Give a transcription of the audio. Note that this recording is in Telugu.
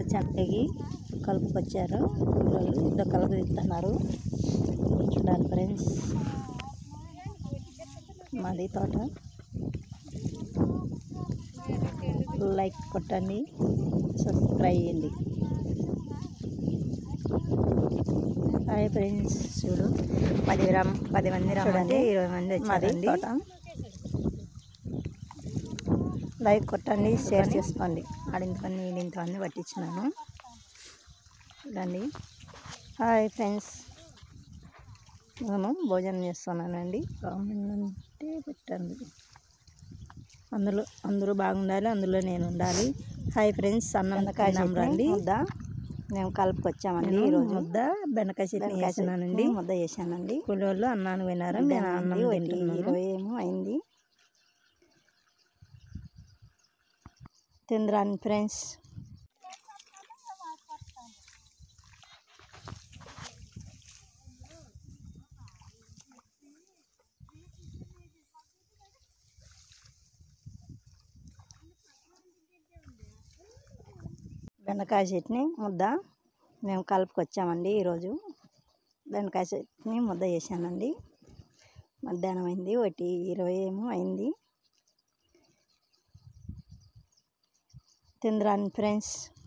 చెనక్కి కలుపుకొచ్చారు పిల్లలు ఇద్దరు కలుపు తీస్తున్నారు చూడాలి ఫ్రెండ్స్ మాది తోట లైక్ కొట్టండి సబ్స్క్రైబ్ చేయండి హాయ్ ఫ్రెండ్స్ చూడు పది రమ్ పది మంది రమ్మంటే చూడండి. ఇరవై మంది మాది వచ్చారండి తోట లైక్ కొట్టండి షేర్ చేసుకోండి ఆడింతమంది ఇంతమంది పట్టించినాను చూడండి హాయ్ ఫ్రెండ్స్ నేను భోజనం చేస్తున్నానండి బాగుందంటే పెట్టండి అందులో అందరూ బాగుండాలి అందులో నేను ఉండాలి హాయ్ ఫ్రెండ్స్ అన్నం బెండకాయ తిందాం చట్నీ రండి ముద్ద మేము కలుపుకొచ్చామండి నేను ఈరోజు ముద్ద బెండకాయ చట్నీ బెండకాయ వేసినానండి చట్నీ ముద్ద చేశానండి కూలోళ్ళు అన్నానికి పోయినారు నేను అన్నం మధ్యాహ్నం ఒకటి తింటున్నాను ఇరవై ఏమో అయింది తిందిరాని ఫ్రెండ్స్ బెండకాయ చట్నీ ముద్ద మేము కలుపుకొచ్చామండి ఈరోజు బెండకాయ చట్నీ ముద్ద చేశానండి మధ్యాహ్నం అయింది ఒకటి ఇరవై ఏమో అయింది తిందిరాని ఫ్రెండ్స్